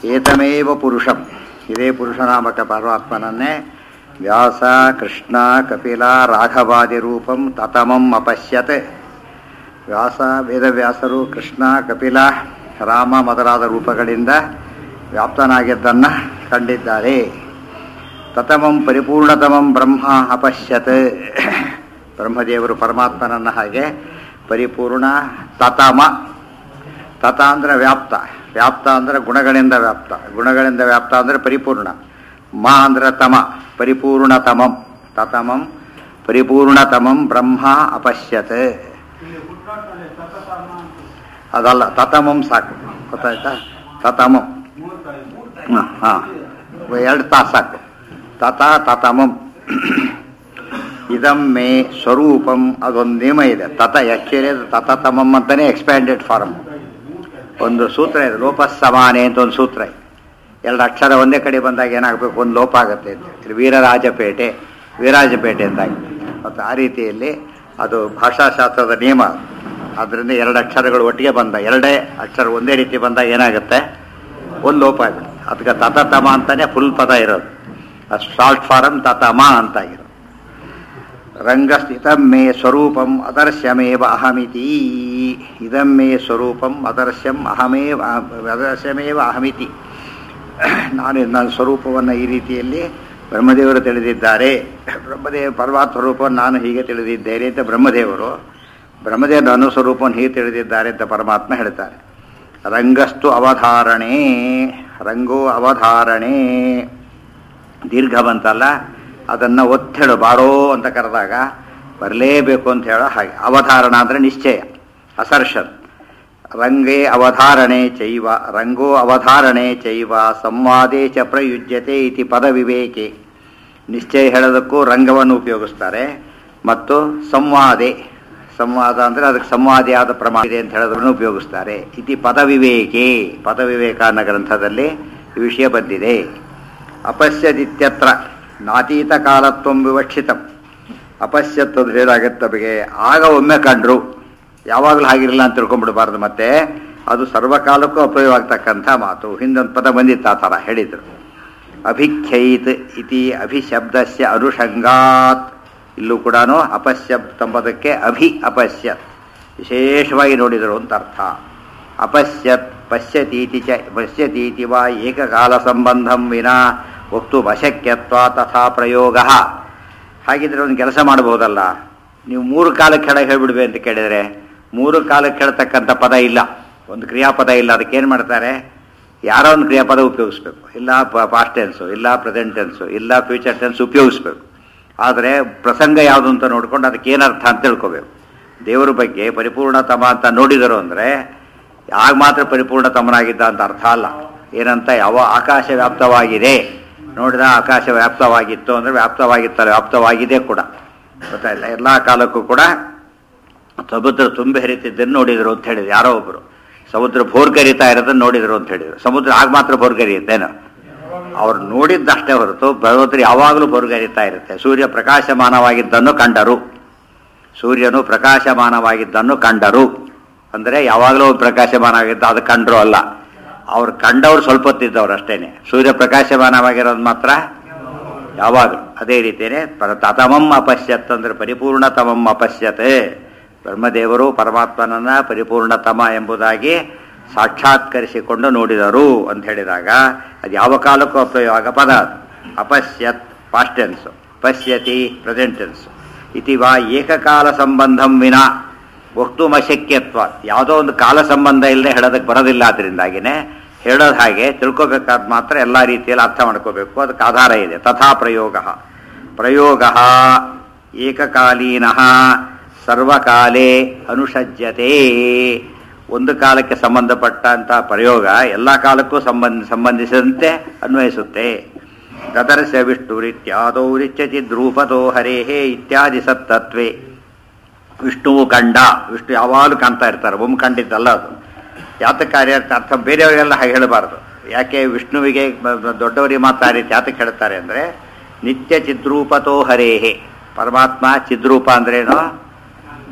ಏತಮೇವ ಪುರುಷಂ ಇದೇ ಪುರುಷನಾಮಕ ಪರಮಾತ್ಮನನ್ನೇ ವ್ಯಾಸ ಕೃಷ್ಣ ಕಪಿಲ ರಾಘವಾದಿ ರೂಪಂ ತತಮಂ ಅಪಶ್ಯತ್ ವ್ಯಾಸ ವೇದವ್ಯಾಸರು ಕೃಷ್ಣ ಕಪಿಲ ರಾಮ ಮೊದಲಾದ ರೂಪಗಳಿಂದ ವ್ಯಾಪ್ತನಾಗಿದ್ದನ್ನು ಕಂಡಿದ್ದಾರೆ ತತಮಂ ಪರಿಪೂರ್ಣತಮಂ ಬ್ರಹ್ಮ ಅಪಶ್ಯತ್ ಬ್ರಹ್ಮದೇವರು ಪರಮಾತ್ಮನನ್ನು ಹಾಗೆ ಪರಿಪೂರ್ಣ ತತಮ ತತ ಅಂದರೆ ವ್ಯಾಪ್ತ ವ್ಯಾಪ್ತ ಅಂದರೆ ಗುಣಗಳಿಂದ ವ್ಯಾಪ್ತ ಗುಣಗಳಿಂದ ವ್ಯಾಪ್ತ ಅಂದರೆ ಪರಿಪೂರ್ಣ ಮ ಅಂದರೆ ತಮ ಪರಿಪೂರ್ಣತಮಂ ತತಮಂ ಪರಿಪೂರ್ಣತಮಂ ಬ್ರಹ್ಮ ಅಪಶ್ಯತ್ ಅದಲ್ಲ ತತಮಂ ಸಾಕು ಗೊತ್ತಾಯ್ತಾ ತತಮಂ ಹಾಂ ಎರಡು ತಾಸು ಸಾಕು ತತ ತತಮಂ ಇದಂ ಮೇ ಸ್ವರೂಪಂ ಅದೊಂದು ನಿಯಮ ಇದೆ ತತ ಆ್ಯಕ್ಚುಲಿ ಅದು ತತತಮಂ ಅಂತಲೇ ಎಕ್ಸ್ಪ್ಯಾಂಡೆಡ್ ಫಾರ್ಮ್ ಒಂದು ಸೂತ್ರ ಇದೆ ಲೋಪಸ್ಸಮಾನೆ ಅಂತ ಒಂದು ಸೂತ್ರ ಇದೆ ಎರಡು ಅಕ್ಷರ ಒಂದೇ ಕಡೆ ಬಂದಾಗ ಏನಾಗಬೇಕು ಒಂದು ಲೋಪ ಆಗುತ್ತೆ ಅಂತ ಹೇಳಿ ವೀರರಾಜಪೇಟೆ ವೀರಾಜಪೇಟೆ ಅಂತಾಗಿ ಮತ್ತು ಆ ರೀತಿಯಲ್ಲಿ ಅದು ಭಾಷಾಶಾಸ್ತ್ರದ ನಿಯಮ ಅದರಿಂದ ಎರಡು ಅಕ್ಷರಗಳು ಒಟ್ಟಿಗೆ ಬಂದ ಎರಡೇ ಅಕ್ಷರ ಒಂದೇ ರೀತಿ ಬಂದಾಗ ಏನಾಗುತ್ತೆ ಒಂದು ಲೋಪ ಆಗುತ್ತೆ ಅದಕ್ಕೆ ತತತಮ ಅಂತಾನೆ ಫುಲ್ ಪದ ಇರೋದು ಅದು ಶಾರ್ಟ್ ಫಾರಮ್ ತತಮ ಅಂತಾಗಿರೋದು ರಂಗಸ್ಥಿತಂ ಮೇ ಸ್ವರೂಪಂ ಅದರ್ಶ್ಯಮೇವ ಅಹಮಿತಿ ಇದಂ ಮೇ ಸ್ವರೂಪಂ ಅದರ್ಶ್ಯಂ ಅಹಮೇವ ಅದರ್ಶ್ಯಮೇವ ಅಹಮಿತಿ ನಾನು ನನ್ನ ಸ್ವರೂಪವನ್ನು ಈ ರೀತಿಯಲ್ಲಿ ಬ್ರಹ್ಮದೇವರು ತಿಳಿದಿದ್ದಾರೆ ಬ್ರಹ್ಮದೇವ ಪರಮಾತ್ಮ ರೂಪವನ್ನು ನಾನು ಹೀಗೆ ತಿಳಿದಿದ್ದೇನೆ ಅಂತ ಬ್ರಹ್ಮದೇವರು ಬ್ರಹ್ಮದೇವರ ಅನುಸ್ವರೂಪವನ್ನು ಹೀಗೆ ತಿಳಿದಿದ್ದಾರೆ ಅಂತ ಪರಮಾತ್ಮ ಹೇಳ್ತಾರೆ ರಂಗಸ್ತು ಅವಧಾರಣೆ ರಂಗೋ ಅವಧಾರಣೆ ದೀರ್ಘ ಬಂತಲ್ಲ ಅದನ್ನು ಒತ್ತೇಳು ಬಾರೋ ಅಂತ ಕರೆದಾಗ ಬರಲೇಬೇಕು ಅಂತ ಹೇಳೋ ಹಾಗೆ ಅವಧಾರಣ ಅಂದರೆ ನಿಶ್ಚಯ ಅಸರ್ಷನ್ ರಂಗೇ ಅವಧಾರಣೆ ಚೈವ ರಂಗೋ ಅವಧಾರಣೆ ಚೈವ ಸಂವಾದೇ ಚ ಪ್ರಯುಜ್ಯತೆ ಇತಿ ಪದವಿವೇಕೆ ನಿಶ್ಚಯ ಹೇಳೋದಕ್ಕೂ ರಂಗವನ್ನು ಉಪಯೋಗಿಸ್ತಾರೆ ಮತ್ತು ಸಂವಾದೆ ಸಂವಾದ ಅಂದರೆ ಅದಕ್ಕೆ ಸಂವಾದಿಯಾದ ಪ್ರಮಾಣ ಇದೆ ಅಂತ ಹೇಳೋದನ್ನು ಉಪಯೋಗಿಸ್ತಾರೆ ಇತಿ ಪದವಿವೇಕೆ ಪದವಿವೇಕ ಅನ್ನೋ ಗ್ರಂಥದಲ್ಲಿ ಈ ವಿಷಯ ಬಂದಿದೆ ಅಪಶ್ಯದಿತ್ಯತ್ರ ನಾತೀತ ಕಾಲತ್ವಂ ವಿವಕ್ಷಿತಂ ಅಪಶ್ಯತ್ ಅಂದ್ರೆ ಏನಾಗುತ್ತೆ ನಮಗೆ ಆಗ ಒಮ್ಮೆ ಕಂಡ್ರು ಯಾವಾಗಲೂ ಹಾಗಿರಲಿಲ್ಲ ಅಂತ ತಿಳ್ಕೊಂಡ್ಬಿಡಬಾರ್ದು ಮತ್ತೆ ಅದು ಸರ್ವಕಾಲಕ್ಕೂ ಉಪಯೋಗವಾಗ್ತಕ್ಕಂಥ ಮಾತು ಹಿಂದೊಂದು ಪದ ಬಂದಿತ್ತು ಆ ಥರ ಹೇಳಿದರು ಅಭಿಖ್ಯೈತ್ ಇತಿ ಅಭಿಶಬ್ದಸ್ಯ ಅನುಷಂಗಾತ್ ಇಲ್ಲೂ ಕೂಡ ಅಪಶ್ಯತ್ ಎಂಬುದಕ್ಕೆ ಅಭಿ ಅಪಶ್ಯತ್ ವಿಶೇಷವಾಗಿ ನೋಡಿದರು ಅಂತ ಅರ್ಥ ಅಪಶ್ಯತ್ ಪಶ್ಯತೀತಿ ಚ ಪಶ್ಯತೀತಿ ವಾ ಏಕಕಾಲ ಸಂಬಂಧಂ ವಿನಾ ವಕ್ತು ಅಶಕ್ಯತ್ವ ತಥಾ ಪ್ರಯೋಗ ಹಾಗಿದ್ರೆ ಒಂದು ಕೆಲಸ ಮಾಡ್ಬೋದಲ್ಲ ನೀವು ಮೂರು ಕಾಲಕ್ಕೆ ಕೆಳಗೆ ಹೇಳ್ಬಿಡ್বে ಅಂತ ಕೇಳಿದರೆ ಮೂರು ಕಾಲಕ್ಕೆ ಹೇಳ್ತಕ್ಕಂಥ ಪದ ಇಲ್ಲ ಒಂದು ಕ್ರಿಯಾಪದ ಇಲ್ಲ ಅದಕ್ಕೆ ಏನು ಮಾಡ್ತಾರೆ ಯಾರೋ ಒಂದು ಕ್ರಿಯಾಪದ ಉಪಯೋಗಿಸ್ಬೇಕು ಇಲ್ಲ ಪಾಸ್ಟ್ ಟೆನ್ಸು ಇಲ್ಲ ಪ್ರೆಸೆಂಟ್ ಟೆನ್ಸು ಇಲ್ಲ ಫ್ಯೂಚರ್ ಟೆನ್ಸ್ ಉಪಯೋಗಿಸ್ಬೇಕು ಆದರೆ ಪ್ರಸಂಗ ಯಾವುದು ಅಂತ ನೋಡ್ಕೊಂಡು ಅದಕ್ಕೆ ಏನರ್ಥ ಅಂತ ತಿಳ್ಕೋಬೇಕು ದೇವರ ಬಗ್ಗೆ ಪರಿಪೂರ್ಣತಮ ಅಂತ ನೋಡಿದರು ಅಂದರೆ ಆಗ ಮಾತ್ರ ಪರಿಪೂರ್ಣತಮನಾಗಿದ್ದ ಅಂತ ಅರ್ಥ ಅಲ್ಲ ಏನಂತ ಯಾವ ಆಕಾಶ ವ್ಯಾಪ್ತವಾಗಿದೆ ನೋಡಿದ ಆಕಾಶ ವ್ಯಾಪ್ತವಾಗಿತ್ತು ಅಂದರೆ ವ್ಯಾಪ್ತವಾಗಿತ್ತಲ್ಲ ವ್ಯಾಪ್ತವಾಗಿದೆ ಕೂಡ ಗೊತ್ತಾಯಿಲ್ಲ ಎಲ್ಲ ಕಾಲಕ್ಕೂ ಕೂಡ ಸಮುದ್ರ ತುಂಬಿ ಹರಿತಿದ್ದನ್ನು ನೋಡಿದರು ಅಂತ ಹೇಳಿದ್ರು ಯಾರೋ ಒಬ್ಬರು ಸಮುದ್ರ ಭೋರ್ಗರಿತಾ ಇರೋದನ್ನು ನೋಡಿದರು ಅಂತ ಹೇಳಿದರು ಸಮುದ್ರ ಆಗ ಮಾತ್ರ ಭೋರ್ಗರಿಯುತ್ತೇನೋ ಅವ್ರು ನೋಡಿದ್ದಷ್ಟೇ ಹೊರತು ಭಗವಂತರು ಯಾವಾಗಲೂ ಭೋರ್ಗರಿತಾ ಇರುತ್ತೆ ಸೂರ್ಯ ಪ್ರಕಾಶಮಾನವಾಗಿದ್ದನ್ನು ಕಂಡರು ಸೂರ್ಯನು ಪ್ರಕಾಶಮಾನವಾಗಿದ್ದನ್ನು ಕಂಡರು ಅಂದರೆ ಯಾವಾಗಲೂ ಪ್ರಕಾಶಮಾನವಾಗಿದ್ದ ಅದು ಕಂಡ್ರು ಅಲ್ಲ ಅವ್ರು ಕಂಡವ್ರು ಸ್ವಲ್ಪ ಹೊತ್ತಿದ್ದವ್ರು ಅಷ್ಟೇನೆ ಸೂರ್ಯ ಪ್ರಕಾಶಮಾನವಾಗಿರೋದು ಮಾತ್ರ ಯಾವಾಗಲೂ ಅದೇ ರೀತಿಯೇ ಪರ ತತಮಂ ಅಪಶ್ಯತ್ ಅಂದರೆ ಪರಿಪೂರ್ಣತಮಂ ಅಪಶ್ಯತೆ ಬ್ರಹ್ಮದೇವರು ಪರಮಾತ್ಮನನ್ನ ಪರಿಪೂರ್ಣತಮ ಎಂಬುದಾಗಿ ಸಾಕ್ಷಾತ್ಕರಿಸಿಕೊಂಡು ನೋಡಿದರು ಅಂತ ಹೇಳಿದಾಗ ಅದು ಯಾವ ಕಾಲಕ್ಕೂ ಉಪಯೋಗ ಪದ ಅಪಶ್ಯತ್ ಪಾಸ್ಟೆನ್ಸು ಪಶ್ಯತಿ ಪ್ರೆಸೆಂಟೆನ್ಸು ಇತಿ ವಾ ಏಕಕಾಲ ಸಂಬಂಧಂ ವಿನ ವಕ್ತುಮಶಕ್ಯತ್ವ ಯಾವುದೋ ಒಂದು ಕಾಲ ಸಂಬಂಧ ಇಲ್ಲದೆ ಹೇಳೋದಕ್ಕೆ ಬರೋದಿಲ್ಲ ಅದರಿಂದಾಗಿನೇ ಹೇಳೋದು ಹಾಗೆ ತಿಳ್ಕೊಬೇಕಾದ ಮಾತ್ರ ಎಲ್ಲ ರೀತಿಯಲ್ಲಿ ಅರ್ಥ ಮಾಡ್ಕೋಬೇಕು ಅದಕ್ಕೆ ಆಧಾರ ಇದೆ ತಥಾ ಪ್ರಯೋಗ ಪ್ರಯೋಗ ಏಕಕಾಲೀನ ಸರ್ವಕಾಲೇ ಅನುಷಜ್ಯತೆ ಒಂದು ಕಾಲಕ್ಕೆ ಸಂಬಂಧಪಟ್ಟಂಥ ಪ್ರಯೋಗ ಎಲ್ಲ ಕಾಲಕ್ಕೂ ಸಂಬಂಧ ಸಂಬಂಧಿಸಿದಂತೆ ಅನ್ವಯಿಸುತ್ತೆ ದದರ್ಶ ವಿಷ್ಣುರಿತ್ಯಾದೌ ರಿಚ್ಯಚಿದ್ರೂಪದೋ ಹರೇಹೇ ಇತ್ಯಾದಿ ಸತ್ತತ್ವೇ ವಿಷ್ಣುವು ಕಂಡ ವಿಷ್ಣು ಯಾವಾಗಲೂ ಕಾಣ್ತಾ ಇರ್ತಾರೆ ಒಮ್ಮೆ ಕಂಡಿದ್ದಲ್ಲ ಅದು ಯಾತಕ್ಕೆ ಕಾರ್ಯ ಅರ್ಥ ಬೇರೆಯವರಿಗೆಲ್ಲ ಹಾಗೆ ಹೇಳಬಾರ್ದು ಯಾಕೆ ವಿಷ್ಣುವಿಗೆ ದೊಡ್ಡವರಿಗೆ ಮಾತ್ರ ಆ ರೀತಿ ಯಾತಕ್ಕೆ ಹೇಳ್ತಾರೆ ಅಂದರೆ ನಿತ್ಯ ಚಿದ್ರೂಪತೋ ಹರೇಹೆ ಪರಮಾತ್ಮ ಚಿದ್ರೂಪ ಅಂದ್ರೇನು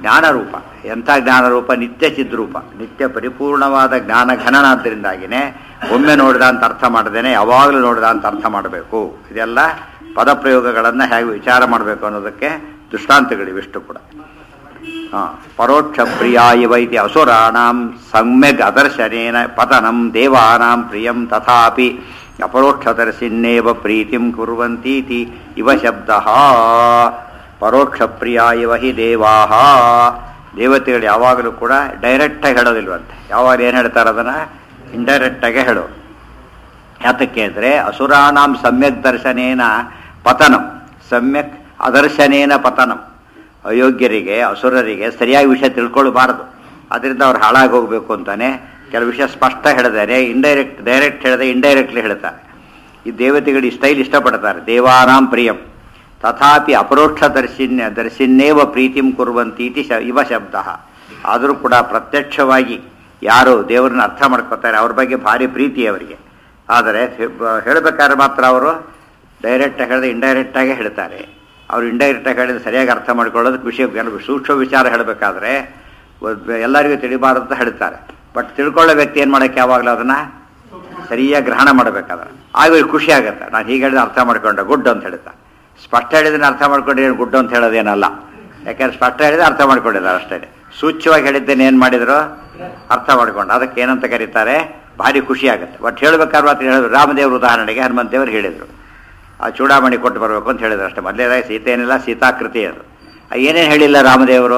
ಜ್ಞಾನರೂಪ ಎಂಥ ಜ್ಞಾನರೂಪ ನಿತ್ಯ ಚಿದ್ರೂಪ ನಿತ್ಯ ಪರಿಪೂರ್ಣವಾದ ಜ್ಞಾನ ಘನನಾದ್ದರಿಂದಾಗಿನೇ ಒಮ್ಮೆ ನೋಡಿದ ಅಂತ ಅರ್ಥ ಮಾಡದೇನೆ ಯಾವಾಗಲೂ ನೋಡಿದ ಅಂತ ಅರ್ಥ ಮಾಡಬೇಕು ಇದೆಲ್ಲ ಪದಪ್ರಯೋಗಗಳನ್ನು ಹೇಗೆ ವಿಚಾರ ಮಾಡಬೇಕು ಅನ್ನೋದಕ್ಕೆ ದೃಷ್ಟಾಂತಗಳಿವಿಷ್ಟು ಕೂಡ ಹಾ, ಪರೋಕ್ಷ ಪ್ರಿಯ ಇವ ಇತಿ ಅಸುರಾಣಾಂ ಸಮ್ಯಗ್ ಅದರ್ಶನೇನ ಪತನಂ ದೇವಾನಾಂ ಪ್ರಿಯಂ ತಥಾಪಿ ಅಪರೋಕ್ಷದರ್ಶಿನ್ನೇವ ಪ್ರೀತಿಂ ಕುರ್ವಂತೀತಿ ಇವ ಶಬ್ದ ಪರೋಕ್ಷ ಪ್ರಿಯ ಇವ ಹಿ ದೇವಾಹ ದೇವತೆಗಳು ಯಾವಾಗಲೂ ಕೂಡ ಡೈರೆಕ್ಟಾಗಿ ಹೇಳೋದಿಲ್ವಂತೆ ಯಾವಾಗ ಏನು ಹೇಳ್ತಾರೆ ಅದನ್ನು ಇಂಡೈರೆಕ್ಟಾಗೆ ಹೇಳೋ ಯಾತಕ್ಕೆ ಅಂದರೆ ಅಸುರಾಣಾಂ ಸಮ್ಯಕ್ ದರ್ಶನೇನ ಪತನಂ ಸಮ್ಯಕ್ ಅದರ್ಶನೇನ ಪತನಂ ಅಯೋಗ್ಯರಿಗೆ ಅಸುರರಿಗೆ ಸರಿಯಾಗಿ ವಿಷಯ ತಿಳ್ಕೊಳ್ಬಾರದು ಅದರಿಂದ ಅವ್ರು ಹಾಳಾಗಿ ಹೋಗಬೇಕು ಅಂತಾನೆ ಕೆಲವು ವಿಷಯ ಸ್ಪಷ್ಟ ಹೇಳಿದ್ದಾರೆ ಇಂಡೈರೆಕ್ಟ್ ಡೈರೆಕ್ಟ್ ಹೇಳಿದೆ ಇಂಡೈರೆಕ್ಟ್ಲಿ ಹೇಳ್ತಾರೆ ಈ ದೇವತೆಗಳು ಈ ಸ್ಟೈಲ್ ಇಷ್ಟಪಡ್ತಾರೆ ದೇವಾನಾಂ ಪ್ರಿಯಂ ತಥಾಪಿ ಅಪರೋಕ್ಷ ದರ್ಶಿನ್ಯ ದರ್ಶಿನ್ನೇವ ಪ್ರೀತಿಂ ಕುರುವಂತೀತಿ ಶ ಇವ ಶಬ್ದ ಆದರೂ ಕೂಡ ಪ್ರತ್ಯಕ್ಷವಾಗಿ ಯಾರು ದೇವರನ್ನ ಅರ್ಥ ಮಾಡ್ಕೋತಾರೆ ಅವ್ರ ಬಗ್ಗೆ ಭಾರಿ ಪ್ರೀತಿ ಅವರಿಗೆ ಆದರೆ ಹೇಳಬೇಕಾದ್ರೆ ಮಾತ್ರ ಅವರು ಡೈರೆಕ್ಟಾಗಿ ಹೇಳಿದ್ರೆ ಇಂಡೈರೆಕ್ಟಾಗಿ ಹೇಳ್ತಾರೆ ಅವರು ಇಂಡೈರೆಕ್ಟಾಗಿ ಹೇಳಿದ್ರೆ ಸರಿಯಾಗಿ ಅರ್ಥ ಮಾಡ್ಕೊಳ್ಳೋದಕ್ಕೆ ವಿಷಯ ಕೆಲವು ಸೂಕ್ಷ್ಮ ವಿಚಾರ ಹೇಳಬೇಕಾದ್ರೆ ಎಲ್ಲರಿಗೂ ತಿಳಿಬಾರದು ಅಂತ ಹೇಳ್ತಾರೆ ಬಟ್ ತಿಳ್ಕೊಳ್ಳೋ ವ್ಯಕ್ತಿ ಏನು ಮಾಡೋಕ್ಕೆ ಯಾವಾಗಲೂ ಅದನ್ನು ಸರಿಯಾಗಿ ಗ್ರಹಣ ಮಾಡಬೇಕಾದ್ರೆ ಆಗ ಇವ್ರಿಗೆ ಖುಷಿ ಆಗುತ್ತೆ ನಾನು ಹೀಗೆ ಹೇಳಿದ್ರೆ ಅರ್ಥ ಮಾಡ್ಕೊಂಡೆ ಗುಡ್ ಅಂತ ಹೇಳ್ತಾ ಸ್ಪಷ್ಟ ಹೇಳಿದ್ರೆ ಅರ್ಥ ಮಾಡ್ಕೊಂಡ್ರೆ ಏನು ಗುಡ್ ಅಂತ ಹೇಳೋದೇನಲ್ಲ ಯಾಕಂದ್ರೆ ಸ್ಪಷ್ಟ ಹೇಳಿದ್ರೆ ಅರ್ಥ ಮಾಡ್ಕೊಂಡಿದ್ದಾರೆ ಅಷ್ಟೇ ಸೂಚ್ಯವಾಗಿ ಹೇಳಿದ್ದೇನೆ ಏನು ಮಾಡಿದ್ರು ಅರ್ಥ ಮಾಡ್ಕೊಂಡು ಅದಕ್ಕೆ ಏನಂತ ಕರೀತಾರೆ ಭಾರಿ ಖುಷಿ ಆಗುತ್ತೆ ಬಟ್ ಹೇಳ್ಬೇಕಾದ್ರೆ ಮಾತ್ರ ಹೇಳಿದ್ರು ರಾಮದೇವ್ರ ಉದಾಹರಣೆಗೆ ಹನುಮಂತ ದೇವರು ಹೇಳಿದರು ಆ ಚೂಡಾಮಣಿ ಕೊಟ್ಟು ಬರಬೇಕು ಅಂತ ಹೇಳಿದ್ರು ಅಷ್ಟೇ ಮೊದಲೇದಾಗಿ ಸೀತೆ ಏನಿಲ್ಲ ಸೀತಾಕೃತಿ ಅದು ಆ ಏನೇನು ಹೇಳಿಲ್ಲ ರಾಮದೇವರು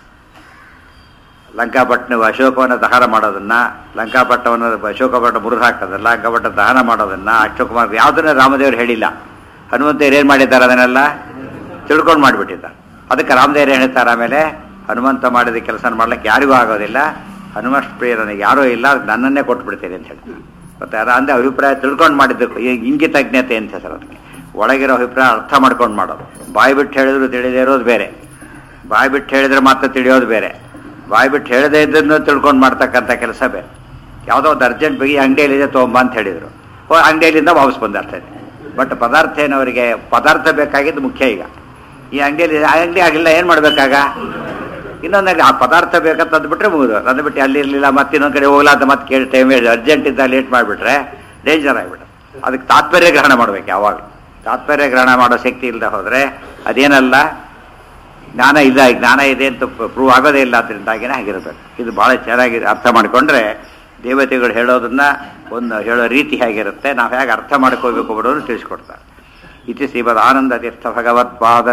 ಲಂಕಾಪಟ್ಟಣ ಅಶೋಕವನ್ನ ದಹನ ಮಾಡೋದನ್ನ ಲಂಕಾಪಟ್ಟವನ್ನು ಅಶೋಕಪಟ್ಟ ಮುರಿದು ಹಾಕೋದನ್ನ ಲಂಕಾಪಟ್ಟ ದಹನ ಮಾಡೋದನ್ನ ಅಶೋಕುಮಾರ್ ಯಾವುದನ್ನ ರಾಮದೇವರು ಹೇಳಿಲ್ಲ ಹನುಮಂತೇವ್ರು ಏನು ಮಾಡಿದ್ದಾರೆ ಅದನ್ನೆಲ್ಲ ತಿಳ್ಕೊಂಡು ಮಾಡಿಬಿಟ್ಟಿದ್ದಾರೆ ಅದಕ್ಕೆ ರಾಮದೇವ್ರು ಏನು ಹೇಳ್ತಾರೆ ಆಮೇಲೆ ಹನುಮಂತ ಮಾಡಿದ ಕೆಲಸ ಮಾಡ್ಲಿಕ್ಕೆ ಯಾರಿಗೂ ಆಗೋದಿಲ್ಲ ಹನುಮತ್ ಪ್ರಿಯ ನನಗೆ ಯಾರೂ ಇಲ್ಲ ನನ್ನನ್ನೇ ಕೊಟ್ಬಿಡ್ತೀನಿ ಅಂತ ಹೇಳ್ತಾರೆ ಮತ್ತೆ ಅದ ಅಂದ್ರೆ ಅಭಿಪ್ರಾಯ ತಿಳ್ಕೊಂಡು ಮಾಡಿದ್ದಕ್ಕೆ ಈ ಇಂಗಿತಜ್ಞತೆ ಅಂತ ಹೆಸರು ಅದಕ್ಕೆ ಒಳಗಿರೋ ಅಭಿಪ್ರಾಯ ಅರ್ಥ ಮಾಡ್ಕೊಂಡು ಮಾಡೋದು ಬಾಯಿ ಬಿಟ್ಟು ಹೇಳಿದ್ರು ತಿಳಿದೇ ಇರೋದು ಬೇರೆ ಬಾಯಿ ಬಿಟ್ಟು ಹೇಳಿದ್ರೆ ಮಾತ್ರ ತಿಳಿಯೋದು ಬೇರೆ ಬಾಯಿ ಬಿಟ್ಟು ಹೇಳದೇ ಇದ್ದನ್ನು ತಿಳ್ಕೊಂಡು ಮಾಡ್ತಕ್ಕಂಥ ಕೆಲಸ ಬೇರೆ ಯಾವುದೋ ಒಂದು ಅರ್ಜೆಂಟ್ ಬಗ್ಗೆ ಅಂಗಡಿಯಲ್ಲಿದೆ ತೊಗೊಂಬ ಅಂತ ಹೇಳಿದರು ಓ ಅಂಗಡಿಯಲ್ಲಿಂದ ವಾಪಸ್ ಬಂದ ಅಷ್ಟೇ ಬಟ್ ಪದಾರ್ಥ ಏನವರಿಗೆ ಪದಾರ್ಥ ಬೇಕಾಗಿದ್ದು ಮುಖ್ಯ ಈಗ ಈ ಅಂಗಡಿಯಲ್ಲಿ ಆ ಅಂಗಡಿ ಆಗಿಲ್ಲ ಏನು ಮಾಡಬೇಕಾಗ ಇನ್ನೊಂದು ಅಂಗಡಿ ಆ ಪದಾರ್ಥ ಬೇಕಂತ ಅಂದ್ಬಿಟ್ರೆ ಮುಗಿದು ಅಂದ್ಬಿಟ್ಟು ಅಲ್ಲಿ ಇರಲಿಲ್ಲ ಮತ್ತೆ ಇನ್ನೊಂದು ಕಡೆ ಹೋಗ್ಲಾ ಅಂತ ಮತ್ತೆ ಕೇಳಿ ಟೈಮ್ ಹೇಳಿ ಅರ್ಜೆಂಟ್ ಇದ್ದ ಲೇಟ್ ಮಾಡಿಬಿಟ್ರೆ ಡೇಂಜರ್ ಆಗಿಬಿಡುತ್ತೆ ಅದಕ್ಕೆ ತಾತ್ಪರ್ಯ ಗ್ರಹಣ ಮಾಡ್ಬೇಕು ಯಾವಾಗ ತಾತ್ಪರ್ಯ ಗ್ರಹಣ ಮಾಡೋ ಶಕ್ತಿ ಇಲ್ಲದೆ ಹೋದರೆ ಅದೇನಲ್ಲ ಜ್ಞಾನ ಇಲ್ಲ ಜ್ಞಾನ ಇದೆ ಅಂತ ಪ್ರೂವ್ ಆಗೋದೇ ಇಲ್ಲ ಅದರಿಂದಾಗಿನೇ ಆಗಿರಬೇಕು ಇದು ಭಾಳ ಚೆನ್ನಾಗಿ ಅರ್ಥ ಮಾಡಿಕೊಂಡ್ರೆ ದೇವತೆಗಳು ಹೇಳೋದನ್ನ ಒಂದು ಹೇಳೋ ರೀತಿ ಹೇಗಿರುತ್ತೆ ನಾವು ಹೇಗೆ ಅರ್ಥ ಮಾಡ್ಕೋಬೇಕು ಬಿಡೋದು ತಿಳಿಸ್ಕೊಡ್ತಾರೆ ಇತಿ ಶ್ರೀಮದ್ ಆನಂದ ತೀರ್ಥ ಭಗವತ್ಪಾದ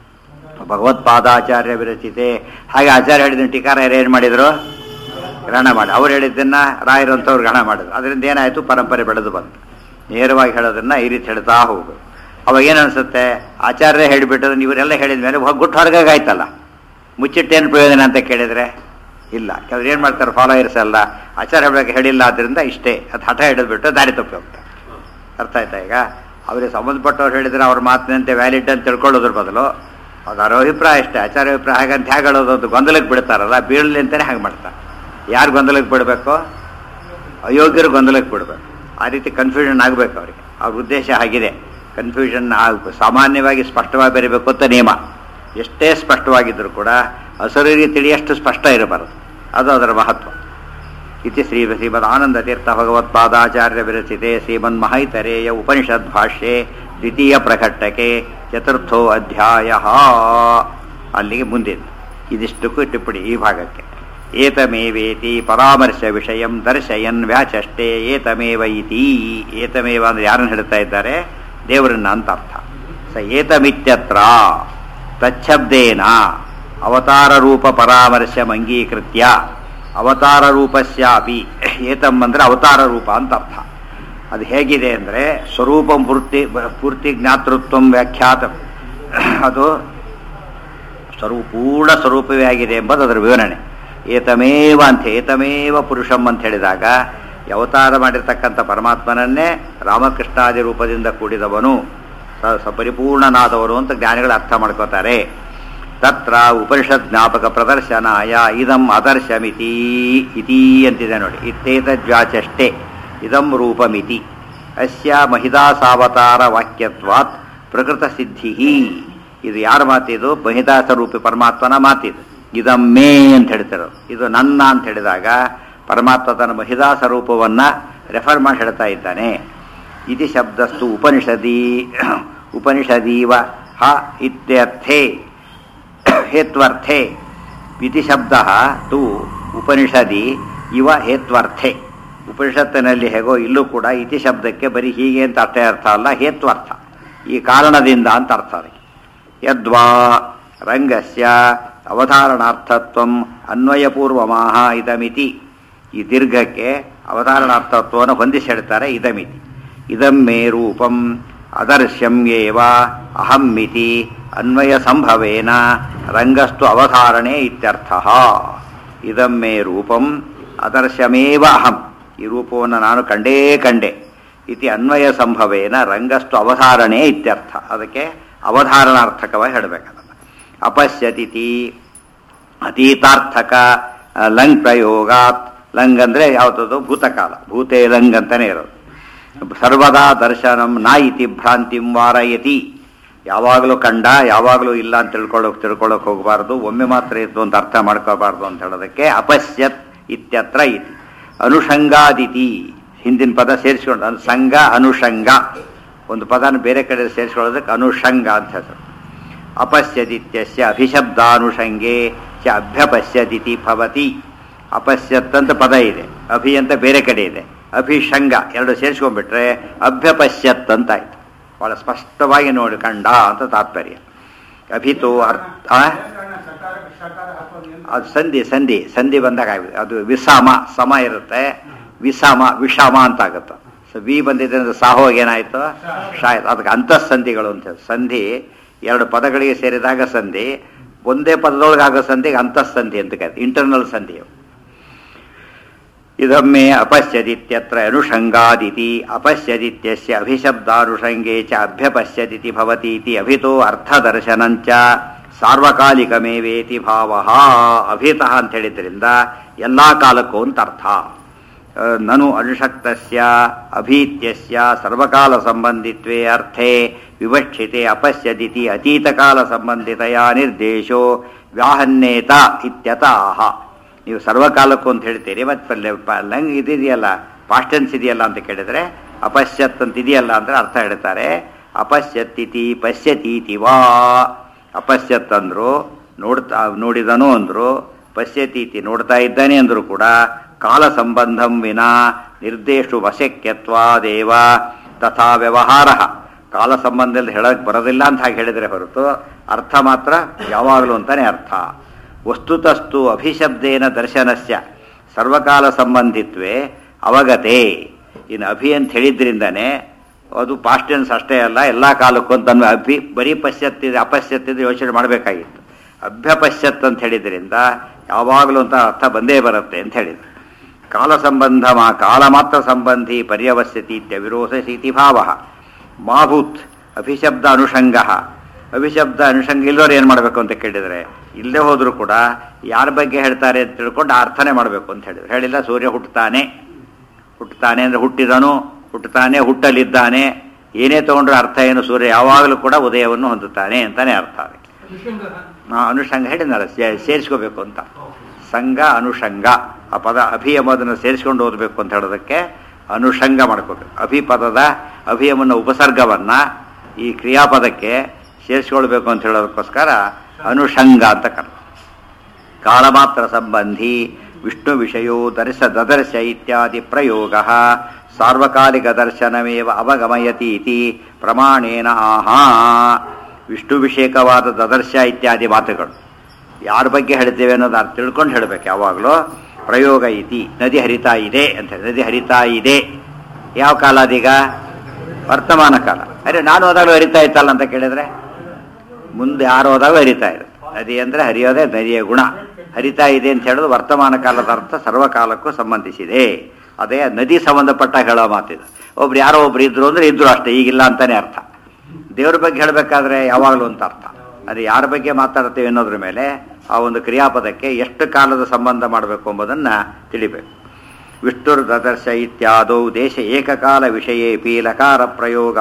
ಭಗವತ್ಪಾದಾಚಾರ್ಯ ವಿರಚಿತೆ ಹಾಗೆ ಆಚಾರ್ಯ ಹೇಳಿದ ಟೀಕಾರ ಏನು ಮಾಡಿದ್ರು ಗ್ರಹಣ ಮಾಡಿ ಅವ್ರು ಹೇಳಿದ್ದನ್ನ ರಾಯರಂಥವ್ರು ಗ್ರಹಣ ಮಾಡಿದ್ರು ಅದರಿಂದ ಏನಾಯಿತು ಪರಂಪರೆ ಬೆಳೆದು ಬಂತು ನೇರವಾಗಿ ಹೇಳೋದನ್ನ ಈ ರೀತಿ ಹೇಳ್ತಾ ಹೋಗು ಅವಾಗ ಏನು ಅನ್ಸುತ್ತೆ ಆಚಾರ್ಯ ಹೇಳಿಬಿಟ್ಟು ಇವರೆಲ್ಲ ಹೇಳಿದ ಮೇಲೆ ಗುಟ್ಟು ಹೊರಗಾಯ್ತಲ್ಲ ಮುಚ್ಚಿಟ್ಟೇನು ಪ್ರಯೋಜನ ಅಂತ ಕೇಳಿದರೆ ಇಲ್ಲ ಕೆಲವ್ರು ಏನು ಮಾಡ್ತಾರೆ ಫಾಲೋಯರ್ಸ್ ಎಲ್ಲ ಆಚಾರ ಹೇಳಬೇಕು ಹೇಳಿಲ್ಲ ಆದ್ದರಿಂದ ಇಷ್ಟೇ ಅದು ಹಠ ಹಿಡಿದ್ಬಿಟ್ಟು ದಾರಿ ತಪ್ಪಿ ಹೋಗ್ತಾರೆ ಅರ್ಥ ಆಯ್ತಾ ಈಗ ಅವರಿಗೆ ಸಂಬಂಧಪಟ್ಟವ್ರು ಹೇಳಿದ್ರೆ ಅವ್ರ ಮಾತಿನಂತೆ ವ್ಯಾಲಿಡ್ ಅಂತ ತಿಳ್ಕೊಳ್ಳೋದ್ರ ಬದಲು ಅದು ಅವ್ರ ಅಭಿಪ್ರಾಯ ಅಷ್ಟೇ ಆಚಾರ್ಯ ಅಭಿಪ್ರಾಯ ಹಾಗಂತ ಹೇಗೆ ಹೇಳೋದು ಅದು ಗೊಂದಲಕ್ಕೆ ಬಿಡ್ತಾರಲ್ಲ ಬೀಳಲಿ ಅಂತಲೇ ಹಾಗೆ ಮಾಡ್ತಾರೆ ಯಾರು ಗೊಂದಲಕ್ಕೆ ಬಿಡಬೇಕು ಅಯೋಗ್ಯರು ಗೊಂದಲಕ್ಕೆ ಬಿಡಬೇಕು ಆ ರೀತಿ ಕನ್ಫ್ಯೂಷನ್ ಆಗಬೇಕು ಅವರಿಗೆ ಅವ್ರ ಉದ್ದೇಶ ಆಗಿದೆ ಕನ್ಫ್ಯೂಷನ್ ಸಾಮಾನ್ಯವಾಗಿ ಸ್ಪಷ್ಟವಾಗಿ ಬರೀಬೇಕು ಅಂತ ನಿಯಮ ಎಷ್ಟೇ ಸ್ಪಷ್ಟವಾಗಿದ್ದರೂ ಕೂಡ ಹಸರಿಗೆ ತಿಳಿಯಷ್ಟು ಸ್ಪಷ್ಟ ಇರಬಾರದು ಅದು ಅದರ ಮಹತ್ವ ಇತಿ ಶ್ರೀ ಶ್ರೀಮದ್ ಆನಂದ ತೀರ್ಥ ಭಗವತ್ಪಾದಾಚಾರ್ಯ ವಿರಚಿತೆ ಶ್ರೀಮನ್ ಮಹೈತರೇಯ ಉಪನಿಷದ್ ಭಾಷ್ಯೆ ದ್ವಿತೀಯ ಪ್ರಕಟಕ್ಕೆ ಚತುರ್ಥೋ ಅಧ್ಯಾಯ ಅಲ್ಲಿಗೆ ಮುಂದಿನ ಇದಿಷ್ಟಕ್ಕೂ ಟಿಪ್ಪಣಿ ಈ ಭಾಗಕ್ಕೆ ಏತಮೇವೇತಿ ಪರಾಮರ್ಶ ವಿಷಯಂ ದರ್ಶಯನ್ ವ್ಯಾಚಷ್ಟೇ ಏತಮೇವ ಇತಿ ಏತಮೇವ ಅಂದ್ರೆ ಯಾರನ್ನು ಹೇಳ್ತಾ ಇದ್ದಾರೆ ದೇವರನ್ನ ಅಂತ ಅರ್ಥ ಸ ಏತಮಿತ್ಯತ್ರ ತಚ್ಛಬ್ದೇನ ಅವತಾರ ರೂಪ ಪರಾಮರ್ಶಂ ಅಂಗೀಕೃತ್ಯ ಅವತಾರ ರೂಪಸ್ಯಾಪಿ ಏತಂ ಅಂದ್ರೆ ಅವತಾರ ರೂಪ ಅಂತ ಅರ್ಥ ಅದು ಹೇಗಿದೆ ಅಂದರೆ ಸ್ವರೂಪಂ ಪೂರ್ತಿ ಪೂರ್ತಿ ಜ್ಞಾತೃತ್ವ ವ್ಯಾಖ್ಯಾತ ಅದು ಸ್ವರೂಪ ಪೂರ್ಣ ಸ್ವರೂಪವೇ ಆಗಿದೆ ಎಂಬುದು ಅದರ ವಿವರಣೆ ಏತಮೇವ ಅಂತ ಏತಮೇವ ಪುರುಷಂ ಅಂತ ಹೇಳಿದಾಗ ಅವತಾರ ಮಾಡಿರ್ತಕ್ಕಂಥ ಪರಮಾತ್ಮನನ್ನೇ ರಾಮಕೃಷ್ಣಾದಿ ರೂಪದಿಂದ ಕೂಡಿದವನು ಸ ಪರಿಪೂರ್ಣನಾದವನು ಅಂತ ಜ್ಞಾನಿಗಳು ಅರ್ಥ ಮಾಡ್ಕೋತಾರೆ ತತ್ರ ಉಪನಿಷತ್ ಜ್ಞಾಪಕ ಪ್ರದರ್ಶನಾಯ ಇದಂ ಅದರ್ಶಮಿತಿ ಇತಿ ಅಂತಿದೆ ನೋಡಿ ಇತ್ತೇತಜ್ವಾಚಷ್ಟೇ ಇದಂ ರೂಪಮಿತಿ ಅಸ್ಯ ಮಹಿದಾಸಾವತಾರ ವಾಕ್ಯತ್ವಾತ್ ಪ್ರಕೃತ ಸಿದ್ಧಿ ಇದು ಯಾರ ಮಾತಿದು ಮಹಿದಾಸ ರೂಪಿ ಪರಮಾತ್ಮನ ಮಾತಿದು ಇದಮ್ಮೇ ಅಂತ ಹೇಳ್ತಿರೋದು ಇದು ನನ್ನ ಅಂತ ಹೇಳಿದಾಗ ಪರಮಾತ್ಮ ತನ್ನ ಮಹಿಳಾ ಸ್ವರೂಪವನ್ನು ರೆಫರ್ ಮಾಡಿ ಹೇಳ್ತಾ ಇದ್ದಾನೆ ಇತಿ ಶಬ್ದಸ್ತು ಉಪನಿಷದಿ ಉಪನಿಷದೀವ ಹ ಇತ್ಯರ್ಥೆ ಹೇತ್ವರ್ಥೆ ಇತಿ ಶಬ್ದ ತು ಉಪನಿಷದಿ ಇವ ಹೇತ್ವರ್ಥೆ ಉಪನಿಷತ್ತಿನಲ್ಲಿ ಹೇಗೋ ಇಲ್ಲೂ ಕೂಡ ಇತಿ ಶಬ್ದಕ್ಕೆ ಬರೀ ಹೀಗೆ ಅಂತ ಅರ್ಥ ಅರ್ಥ ಅಲ್ಲ ಹೇತ್ವರ್ಥ ಈ ಕಾರಣದಿಂದ ಅಂತ ಅರ್ಥ ಅದಕ್ಕೆ ಯದ್ವಾ ರಂಗಸ್ಯ ಅವಧಾರಣಾರ್ಥತ್ವ ಅನ್ವಯಪೂರ್ವಮಾಹ ಇದಮಿತಿ ಈ ದೀರ್ಘಕ್ಕೆ ಅವಧಾರಣಾರ್ಥತ್ವವನ್ನು ಹೊಂದಿಸಿ ಹೇಳ್ತಾರೆ ಇದಮಿತಿ ಇದಮ್ಮೇ ರೂಪಂ ಅದರ್ಶ್ಯಂ ಏವ ಅಹಮ್ಮಿತಿ ಅನ್ವಯ ಸಂಭವೇನ ರಂಗಸ್ತು ಅವಧಾರಣೆ ಇತ್ಯರ್ಥ ಇದಮ್ಮೇ ರೂಪಂ ಅದರ್ಶಮೇವ ಅಹಂ ಈ ರೂಪವನ್ನು ನಾನು ಕಂಡೇ ಕಂಡೆ ಇತಿ ಅನ್ವಯ ಸಂಭವೇನ ರಂಗಸ್ತು ಅವಧಾರಣೆ ಇತ್ಯರ್ಥ ಅದಕ್ಕೆ ಅವಧಾರಣಾರ್ಥಕವಾಗಿ ಹೇಳಬೇಕಲ್ಲ ಅಪಶ್ಯತಿತಿ ಅತೀತಾರ್ಥಕ ಆ, ಲಂಗ್ ಪ್ರಯೋಗಾತ್ ಲಂಗ್ ಅಂದರೆ ಯಾವುದದು ಭೂತಕಾಲ ಭೂತೇ ಲಂಗ್ ಅಂತಾನೆ ಇರೋದು ಸರ್ವದಾ ದರ್ಶನಂ ನಾ ಇತಿ ಭ್ರಾಂತಿಂ ವಾರಯತಿ ಯಾವಾಗಲೂ ಕಂಡ ಯಾವಾಗಲೂ ಇಲ್ಲ ಅಂತ ತಿಳ್ಕೊಳ್ಳೋಕೆ ತಿಳ್ಕೊಳ್ಳೋಕೆ ಹೋಗಬಾರ್ದು ಒಮ್ಮೆ ಮಾತ್ರ ಇತ್ತು ಅಂತ ಅರ್ಥ ಮಾಡ್ಕೋಬಾರ್ದು ಅಂತ ಹೇಳೋದಕ್ಕೆ ಅಪಶ್ಯತ್ ಇತ್ಯತ್ರ ಇತಿ ಅನುಷಂಗಾದಿತಿ ಹಿಂದಿನ ಪದ ಸೇರಿಸ್ಕೊಂಡು ಅನು ಸಂಘ ಅನುಷಂಗ ಒಂದು ಪದನ ಬೇರೆ ಕಡೆ ಸೇರಿಸ್ಕೊಳ್ಳೋದಕ್ಕೆ ಅನುಷಂಗ ಅಂತ ಹೆಸರು ಅಪಶ್ಯದಿತ್ಯಸ್ಯ ಅಭಿಶಬ್ದಾನುಷಂಗೆ ಚ ಅಭ್ಯಪಶ್ಯದಿತಿ ಭವತಿ ಅಪಶ್ಯತ್ ಅಂತ ಪದ ಇದೆ ಅಭಿ ಅಂತ ಬೇರೆ ಕಡೆ ಇದೆ ಅಭಿಷಂಗ ಎರಡು ಸೇರಿಸ್ಕೊಂಡ್ಬಿಟ್ರೆ ಅಭ್ಯಪಶ್ಯತ್ ಅಂತ ಆಯ್ತು ಬಹಳ ಸ್ಪಷ್ಟವಾಗಿ ನೋಡಿ ಕಂಡ ಅಂತ ತಾತ್ಪರ್ಯ ಅಭಿತು ಅರ್ಥ ಆ? ಅದು ಸಂಧಿ ಸಂಧಿ ಸಂಧಿ ಬಂದಾಗ ಆಗಿದೆ ಅದು ವಿಸಾಮ ಸಮ ಇರುತ್ತೆ ವಿಸಾಮ ವಿಷಾಮ ಅಂತ ಆಗುತ್ತೆ ಸೊ ವಿ ಬಂದಿದೆ ಅಂದ್ರೆ ಸಾಹೋಗಿ ಏನಾಯ್ತು ಶಾ ಆಯ್ತು ಅದಕ್ಕೆ ಅಂತಃಸಂಧಿಗಳು ಅಂತ ಹೇಳಿ. ಸಂಧಿ ಎರಡು ಪದಗಳಿಗೆ ಸೇರಿದಾಗ ಸಂಧಿ ಒಂದೇ ಪದದೊಳಗೆ ಆಗೋ ಸಂಧಿಗೆ ಅಂತಃಸಂಧಿ ಅಂತ ಕರೀತಾರೆ ಇಂಟರ್ನಲ್ ಸಂಧಿ ಅವು. ಇದಮ್ಮೆ ಅಪಶ್ಯದಿತ್ಯತ್ರ ಅನುಷಂಗಾದಿತಿ ಅಪಶ್ಯದಿತ್ಯಸ್ಯ ಅಭಿಶಬ್ದಾನುಷಂಗೆ ಚ ಅಭ್ಯಪಶ್ಯದಿತಿ ಭವತೀತಿ ಅಭಿತೋ ಅರ್ಥದರ್ಶನಂಚ ಸಾರ್ವಕಾಲಿಕಮೇವೇತಿ ಭಾವ ಅಭಿತಃ ಅಂತ ಹೇಳಿದ್ರಿಂದ ಎಲ್ಲ ಕಾಲಕ್ಕೂ ಅಂತ ಅರ್ಥ ಆ, ನನು ಅನುಷಕ್ತಸ್ಯ ಅಭೀತ್ಯಸ್ಯ ಸರ್ವಕಾಲ ಸಂಬಂಧಿತ್ವೇ ಅರ್ಥೆ ವಿವಕ್ಷಿತೆ ಅಪಶ್ಯದಿತಿ ಅತೀತಕಾಲ ಸಂಬಂಧಿತಯ ನಿರ್ದೇಶೋ ವ್ಯಾಹನ್ನೇತ ಇತ್ಯತಃ ನೀವು ಸರ್ವಕಾಲಕ್ಕೂ ಅಂತ ಹೇಳ್ತೀರಿ ಮತ್ತೆ ಲಂಗ್ ಇದೆಯಲ್ಲ ಪಾಸ್ಟೆನ್ಸ್ ಇದೆಯಲ್ಲ ಅಂತ ಕೇಳಿದ್ರೆ ಅಪಶ್ಯತ್ ಅಂತ ಇದೆಯಲ್ಲ ಅಂದ್ರೆ ಅರ್ಥ ಹೇಳ್ತಾರೆ ಅಪಶ್ಯತ್ತಿತಿ ಪಶ್ಯತೀತಿ ವಾ ಅಪಶ್ಯತ್ ಅಂದ್ರು ನೋಡ್ತಾ ನೋಡಿದನು ಅಂದ್ರು ಪಶ್ಯತೀತಿ ನೋಡ್ತಾ ಇದ್ದಾನೆ ಅಂದ್ರು ಕೂಡ ಕಾಲ ಸಂಬಂಧಂ ವಿನಾ ನಿರ್ದೇಶು ವಶಕ್ಯತ್ವಾದೇವ ತಥಾ ವ್ಯವಹಾರ ಕಾಲ ಸಂಬಂಧದಲ್ಲಿ ಹೇಳಕ್ ಬರೋದಿಲ್ಲ ಅಂತ ಹಾಗೆ ಹೇಳಿದ್ರೆ ಹೊರತು ಅರ್ಥ ಮಾತ್ರ ಯಾವಾಗಲೂ ಅಂತಾನೆ ಅರ್ಥ ವಸ್ತುತಸ್ತು ಅಭಿಶಬ್ದೇನ ದರ್ಶನಸ್ಯ ಸರ್ವಕಾಲ ಸಂಬಂಧಿತ್ವೇ ಅವಗತೆ ಇನ್ನು ಅಭಿ ಅಂತ ಹೇಳಿದ್ರಿಂದನೇ ಅದು ಪಾಸ್ಟೆನ್ಸ್ ಅಷ್ಟೇ ಅಲ್ಲ ಎಲ್ಲ ಕಾಲಕ್ಕೂ ಅಂತ ಅನ್ವ- ಅಭಿ ಬರೀ ಪಶ್ಯತ್ತಿದೆ ಅಪಶ್ಯತ್ತಿದೆ ಯೋಚನೆ ಮಾಡಬೇಕಾಗಿತ್ತು ಅಭ್ಯಪಶ್ಯತ್ ಅಂತ ಹೇಳಿದ್ರಿಂದ ಯಾವಾಗಲೂ ಅಂತ ಅರ್ಥ ಬಂದೇ ಬರುತ್ತೆ ಅಂತ ಹೇಳಿದ್ರು ಕಾಲ ಸಂಬಂಧ ಮಾ ಕಾಲ ಮಾತ್ರ ಸಂಬಂಧಿ ಪರ್ಯವಸ್ಯತಿ ಇತ್ಯವಿರೋಧಸೀತಿ ಭಾವ ಮಾಭೂತ್ ಅಭಿಶಬ್ದ ಅನುಷಂಗ ಅಭಿಶಬ್ದ ಅನುಷಂಗ ಇಲ್ಲದವ್ರು ಏನು ಮಾಡಬೇಕು ಅಂತ ಕೇಳಿದರೆ ಇಲ್ಲೇ ಹೋದರೂ ಕೂಡ ಯಾರ ಬಗ್ಗೆ ಹೇಳ್ತಾರೆ ಅಂತ ತಿಳ್ಕೊಂಡು ಆ ಅರ್ಥನೇ ಮಾಡಬೇಕು ಅಂತ ಹೇಳಿದ್ರು ಹೇಳಿಲ್ಲ ಸೂರ್ಯ ಹುಟ್ಟುತ್ತಾನೆ ಹುಟ್ಟುತ್ತಾನೆ ಅಂದರೆ ಹುಟ್ಟಿದನು ಹುಟ್ಟುತ್ತಾನೆ ಹುಟ್ಟಲಿದ್ದಾನೆ ಏನೇ ತಗೊಂಡ್ರೆ ಅರ್ಥ ಏನು ಸೂರ್ಯ ಯಾವಾಗಲೂ ಕೂಡ ಉದಯವನ್ನು ಹೊಂದುತ್ತಾನೆ ಅಂತಾನೆ ಅರ್ಥ ಅದಕ್ಕೆ ಆ, ಅನುಷಂಗ ಹೇಳಿದ್ನಲ್ಲ ಸೇ- ಸೇರಿಸ್ಕೋಬೇಕು ಅಂತ ಸಂಘ ಅನುಷಂಗ ಆ ಪದ ಅಭಿ ಎಂಬುದನ್ನು ಸೇರಿಸ್ಕೊಂಡು ಓದಬೇಕು ಅಂತ ಹೇಳೋದಕ್ಕೆ ಅನುಷಂಗ ಮಾಡ್ಕೋಬೇಕು ಅಭಿ ಪದದ ಅಭಿಯಮನ ಉಪಸರ್ಗವನ್ನ ಈ ಕ್ರಿಯಾಪದಕ್ಕೆ ಸೇರಿಸ್ಕೊಳ್ಬೇಕು ಅಂತ ಹೇಳೋದಕ್ಕೋಸ್ಕರ ಅನುಷಂಗ ಅಂತ ಕರ ಕಾಲಮಾತ್ರ ಸಂಬಂಧಿ ವಿಷ್ಣು ವಿಷಯೋ ದರ್ಶ ದದರ್ಶ ಇತ್ಯಾದಿ ಪ್ರಯೋಗ ಸಾರ್ವಕಾಲಿಕ ದರ್ಶನಮೇವ ಅವಗಮಯತಿ ಇತಿ ಪ್ರಮಾಣೇನ ಆಹಾ ವಿಷ್ಣು ವಿಷೇಕವಾದ ದದರ್ಶ ಇತ್ಯಾದಿ ಮಾತುಗಳು ಯಾರ ಬಗ್ಗೆ ಹೇಳ್ತೇವೆ ಅನ್ನೋದು ಅರ್ಥ ತಿಳ್ಕೊಂಡು ಹೇಳಬೇಕು ಯಾವಾಗಲೂ ಪ್ರಯೋಗ ಇತಿ ನದಿ ಹರಿತಾ ಇದೆ ಅಂತ ಹೇಳಿ ನದಿ ಹರಿತಾ ಇದೆ ಯಾವ ಕಾಲ ಅದೀಗ ವರ್ತಮಾನ ಕಾಲ ಅರೆ ನಾನು ಹೋದಾಗಲೂ ಹರಿತಾ ಇತ್ತಲ್ಲ ಅಂತ ಕೇಳಿದ್ರೆ ಮುಂದೆ ಯಾರು ಹೋದಾಗ ಹರಿತಾ ಇರುತ್ತೆ ನದಿ ಅಂದರೆ ಹರಿಯೋದೇ ನದಿಯ ಗುಣ ಹರಿತಾ ಇದೆ ಅಂತ ಹೇಳೋದು ವರ್ತಮಾನ ಕಾಲದ ಅರ್ಥ ಸರ್ವಕಾಲಕ್ಕೂ ಸಂಬಂಧಿಸಿದೆ ಅದೇ ನದಿ ಸಂಬಂಧಪಟ್ಟ ಹೇಳೋ ಮಾತಿದು ಒಬ್ರು ಯಾರೋ ಒಬ್ರು ಇದ್ರು ಅಂದ್ರೆ ಇದ್ರು ಅಷ್ಟೇ ಈಗಿಲ್ಲ ಅಂತಾನೆ ಅರ್ಥ ದೇವ್ರ ಬಗ್ಗೆ ಹೇಳಬೇಕಾದ್ರೆ ಯಾವಾಗಲೂ ಅಂತ ಅರ್ಥ ಅದು ಯಾರ ಬಗ್ಗೆ ಮಾತಾಡ್ತೇವೆ ಅನ್ನೋದ್ರ ಮೇಲೆ ಆ ಒಂದು ಕ್ರಿಯಾಪದಕ್ಕೆ ಎಷ್ಟು ಕಾಲದ ಸಂಬಂಧ ಮಾಡಬೇಕು ಎಂಬುದನ್ನ ತಿಳಿಬೇಕು ವಿಷ್ಣುರ್ ದದರ್ಶ ಇತ್ಯಾದೌ ದೇಶ ಏಕಕಾಲ ವಿಷಯೇಪಿ ಲಕಾರ ಪ್ರಯೋಗ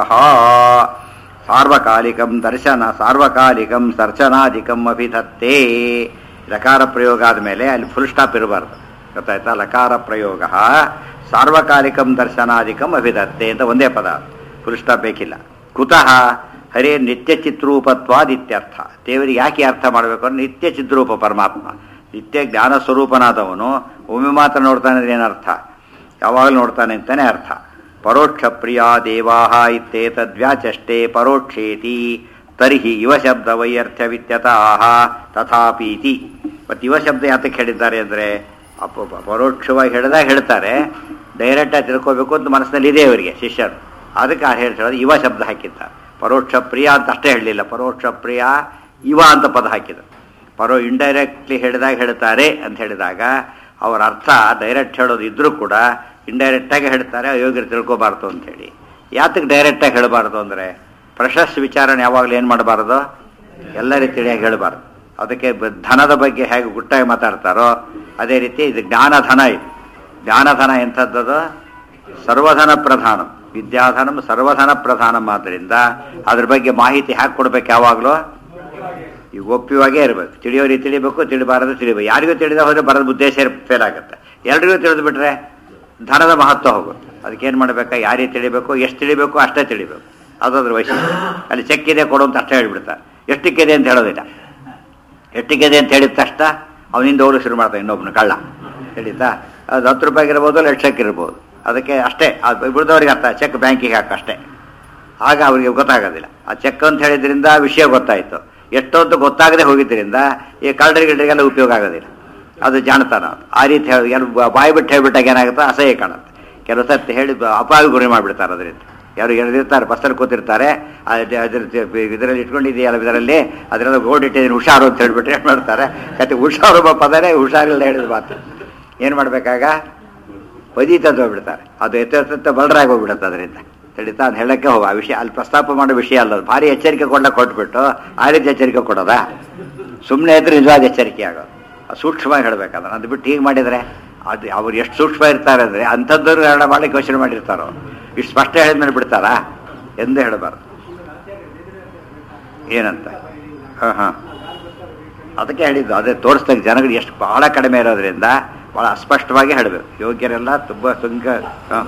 ಸಾರ್ವಕಾಲಿಕಂ ದರ್ಶನ ಸಾರ್ವಕಾಲಿಕಂ ದರ್ಶನಾಧಿಕಂ ಅಭಿಧತ್ತೆ ಲಕಾರ ಪ್ರಯೋಗ ಆದಮೇಲೆ ಅಲ್ಲಿ ಫುಲ್ ಸ್ಟಾಪ್ ಇರಬಾರ್ದು ಗೊತ್ತಾಯ್ತಾ ಲಕಾರ ಪ್ರಯೋಗ ಸಾರ್ವಕಾಲಿಕಂ ದರ್ಶನಾಧಿಕಂ ಅಭಿಧತ್ತೆ ಅಂತ ಒಂದೇ ಪದ ಫುಲ್ ಸ್ಟಾಪ್ ಬೇಕಿಲ್ಲ ಕುತಃ ಹರೇ ನಿತ್ಯ ಚಿತ್ರೂಪತ್ವಾದಿತ್ಯರ್ಥ ದೇವರಿಗೆ ಯಾಕೆ ಅರ್ಥ ಮಾಡಬೇಕು ಅಂದ್ರೆ ನಿತ್ಯ ಚಿತ್ರೂಪ ಪರಮಾತ್ಮ ನಿತ್ಯ ಜ್ಞಾನ ಸ್ವರೂಪನಾದವನು ಒಮ್ಮೆ ಮಾತ್ರ ನೋಡ್ತಾನೆ ಅಂದ್ರೆ ಏನರ್ಥ ಯಾವಾಗಲೂ ನೋಡ್ತಾನೆ ಅಂತಾನೆ ಅರ್ಥ ಪರೋಕ್ಷ ಪ್ರಿಯ ದೇವಾಹ ಇತ್ತೇತದ್ವ್ಯಾಚಷ್ಟೇ ಪರೋಕ್ಷೇತಿ ತರ್ಹಿ ಯುವ ಶಬ್ದ ವೈಯರ್ಥವಿತ್ಯತಃ ತಥಾಪೀತಿ ಮತ್ತು ಯುವ ಶಬ್ದ ಯಾತಕ್ಕೆ ಹೇಳಿದ್ದಾರೆ ಅಂದರೆ ಅಪ ಪರೋಕ್ಷವಾಗಿ ಹೇಳಿದಾಗ ಹೇಳ್ತಾರೆ ಡೈರೆಕ್ಟಾಗಿ ತಿಳ್ಕೋಬೇಕು ಅಂತ ಮನಸ್ಸಿನಲ್ಲಿ ಇದೆ ಇವರಿಗೆ ಶಿಷ್ಯರು ಅದಕ್ಕೆ ಆ ಹೇಳ್ತಾರೆ ಯುವ ಶಬ್ದ ಹಾಕಿದ್ದಾರೆ ಪರೋಕ್ಷ ಪ್ರಿಯ ಅಂತ ಅಷ್ಟೇ ಹೇಳಲಿಲ್ಲ ಪರೋಕ್ಷ ಪ್ರಿಯ ಇವ ಅಂತ ಪದ ಹಾಕಿದರು ಪರೋ ಇಂಡೈರೆಕ್ಟ್ಲಿ ಹೇಳಿದಾಗ ಹೇಳ್ತಾರೆ ಅಂತ ಹೇಳಿದಾಗ ಅವರ ಅರ್ಥ ಡೈರೆಕ್ಟ್ ಹೇಳೋದು ಇದ್ರೂ ಕೂಡ ಇಂಡೈರೆಕ್ಟಾಗಿ ಹೇಳ್ತಾರೆ ಅಯೋಗ್ಯರು ತಿಳ್ಕೊಬಾರ್ದು ಅಂತೇಳಿ ಯಾತಕ್ಕೆ ಡೈರೆಕ್ಟಾಗಿ ಹೇಳಬಾರ್ದು ಅಂದರೆ ಪ್ರಶಸ್ತಿ ವಿಚಾರಣೆ ಯಾವಾಗಲೂ ಏನು ಮಾಡಬಾರ್ದು ಎಲ್ಲ ರೀತಿಯಾಗಿ ಹೇಳಬಾರ್ದು ಅದಕ್ಕೆ ಬ- ಧನದ ಬಗ್ಗೆ ಹೇಗೆ ಗುಟ್ಟಾಗಿ ಮಾತಾಡ್ತಾರೋ ಅದೇ ರೀತಿ ಇದು ಜ್ಞಾನಧನ ಇದು ಜ್ಞಾನಧನ ಎಂಥದ್ದದು ಸರ್ವಧನ ಪ್ರಧಾನ ವಿದ್ಯಾಧನಂ ಸರ್ವಧನ ಪ್ರಧಾನಂ ಆದ್ದರಿಂದ ಅದ್ರ ಬಗ್ಗೆ ಮಾಹಿತಿ ಹ್ಯಾಕೆ ಕೊಡ್ಬೇಕು ಯಾವಾಗಲೂ ಈಗ ಒಪ್ಪಿವಾಗೇ ಇರಬೇಕು ತಿಳಿಯೋರಿಗೆ ತಿಳಿಬೇಕು ತಿಳಿಬಾರದು ತಿಳಿಬೇಕು ಯಾರಿಗೂ ತಿಳಿದ ಹೋದರೆ ಬರೋದು ಉದ್ದೇಶ ಫೇಲ್ ಆಗುತ್ತೆ ಎಲ್ರಿಗೂ ತಿಳಿದು ಬಿಟ್ರೆ ಧನದ ಮಹತ್ವ ಹೋಗುತ್ತೆ ಅದಕ್ಕೆ ಏನು ಮಾಡಬೇಕಾ ಯಾರಿಗೆ ತಿಳಿಬೇಕು ಎಷ್ಟು ತಿಳಿಬೇಕು ಅಷ್ಟೇ ತಿಳಿಬೇಕು ಅದಾದ್ರ ವೈಶಿಷ್ಟ್ಯ ಅಲ್ಲಿ ಚೆಕ್ ಇದೆ ಕೊಡು ಅಂತ ಅಷ್ಟೇ ಹೇಳ್ಬಿಡ್ತಾರೆ ಎಷ್ಟಕ್ಕಿದೆ ಅಂತ ಹೇಳೋದಿಲ್ಲ ಎಷ್ಟಿಗಿದೆ ಅಂತ ಹೇಳಿದ ತಕ್ಷಣ ಅವನಿಂದ ಹೋಗಲು ಶುರು ಮಾಡ್ತಾನೆ ಇನ್ನೊಬ್ಬನ ಕಳ್ಳ ಹೇಳಿತಾ ಅದು ಹತ್ತು ರೂಪಾಯಿಗಿರ್ಬೋದು ಲಕ್ಷಕ್ಕಿರ್ಬೋದು ಅದಕ್ಕೆ ಅಷ್ಟೇ ಅದು ಬಿಡ್ದವ್ರಿಗೆ ಅರ್ಥ ಚೆಕ್ ಬ್ಯಾಂಕಿಗೆ ಹಾಕ ಅಷ್ಟೇ ಆಗ ಅವರಿಗೆ ಗೊತ್ತಾಗೋದಿಲ್ಲ ಆ ಚೆಕ್ ಅಂತ ಹೇಳಿದ್ರಿಂದ ವಿಷಯ ಗೊತ್ತಾಯಿತು ಎಷ್ಟೊತ್ತು ಗೊತ್ತಾಗದೆ ಹೋಗಿದ್ದರಿಂದ ಈ ಕಳ್ಳರಿಗೆ ಗಿಡರಿಗೆಲ್ಲ ಉಪಯೋಗ ಆಗೋದಿಲ್ಲ ಅದು ಜಾಣತನ ಅದು. ಆ ರೀತಿ ಹೇಳಿ ಯಾರು ಬ- ಬಾಯಿ ಬಿಟ್ಟು ಹೇಳ್ಬಿಟ್ಟಾಗ ಏನಾಗುತ್ತೆ ಅಸಹ್ಯ ಕಾಣುತ್ತೆ ಕೆಲವು ಸರ್ತಿ ಹೇಳಿ ಬ- ಅಪಾಯ ಗುರಿ ಮಾಡಿಬಿಡ್ತಾರೆ ಅದರಿಂದ ಯಾರು ಎಳೆದಿರ್ತಾರೆ ಬಸ್ಸಲ್ಲಿ ಕೂತಿರ್ತಾರೆ ಅದ್- ಅದ್ರ ಇದರಲ್ಲಿ ಇಟ್ಕೊಂಡಿದೆಯಲ್ಲ ಇದರಲ್ಲಿ ಅದರೆಲ್ಲ ಗೋಲ್ಡ್ ಇಟ್ಟಿದ್ದೀನಿ ಹುಷಾರು ಅಂತ ಹೇಳ್ಬಿಟ್ರೆ ಏನು ಮಾಡ್ತಾರೆ ಕತೆ ಹುಷಾರು ಒಬ್ಬ ಪದನೇ ಹುಷಾರಿಲ್ಲ ಹೇಳಿದ ಮಾತು ಏನು ಮಾಡಬೇಕಾಗ ಬದಿ ತಂದು ಹೋಗ್ಬಿಡ್ತಾರೆ ಅದು ಎತ್ತ ಬಲರಾಗಿ ಹೋಗ್ಬಿಡುತ್ತೆ ಅದರಿಂದ ತಿಳಿತಾ ಅದು ಹೇಳಕ್ಕೆ ಹೋಗ ಆ ವಿಷಯ ಅಲ್ಲಿ ಪ್ರಸ್ತಾಪ ಮಾಡೋ ವಿಷಯ ಅಲ್ಲ ಅದು ಭಾರಿ ಎಚ್ಚರಿಕೆ ಕೊಡ್ಲಕ್ಕೆ ಕೊಟ್ಬಿಟ್ಟು ಆ ರೀತಿ ಎಚ್ಚರಿಕೆ ಕೊಡೋದಾ ಸುಮ್ಮನೆ ಇದ್ರೆ ನಿಜವಾದ ಎಚ್ಚರಿಕೆ ಆಗೋದು ಅದು ಸೂಕ್ಷ್ಮವಾಗಿ ಹೇಳ್ಬೇಕಾದ್ರೆ ಅದು ಬಿಟ್ಟು ಹೀಗೆ ಮಾಡಿದರೆ ಅದು ಅವ್ರು ಎಷ್ಟು ಸೂಕ್ಷ್ಮ ಇರ್ತಾರೆ ಅಂದರೆ ಅಂಥದ್ದವ್ರು ಎರಡು ಮಾಡಲಿಕ್ಕೆ ಯೋಚನೆ ಮಾಡಿರ್ತಾರೋ ಇಷ್ಟು ಸ್ಪಷ್ಟ ಹೇಳಿದ್ಮೇಲೆ ಬಿಡ್ತಾರಾ ಎಂದೇ ಹೇಳಬಾರ್ದು ಏನಂತ ಹಾಂ ಹಾಂ ಅದಕ್ಕೆ ಹೇಳಿದ್ದು ಅದೇ ತೋರಿಸ್ದಾಗ ಜನಗಳು ಎಷ್ಟು ಬಹಳ ಕಡಿಮೆ ಇರೋದ್ರಿಂದ ಭಾಳ ಅಸ್ಪಷ್ಟವಾಗಿ ಹೇಳಬೇಕು ಯೋಗ್ಯರೆಲ್ಲ ತುಂಬ ತುಂಗ ಹಾಂ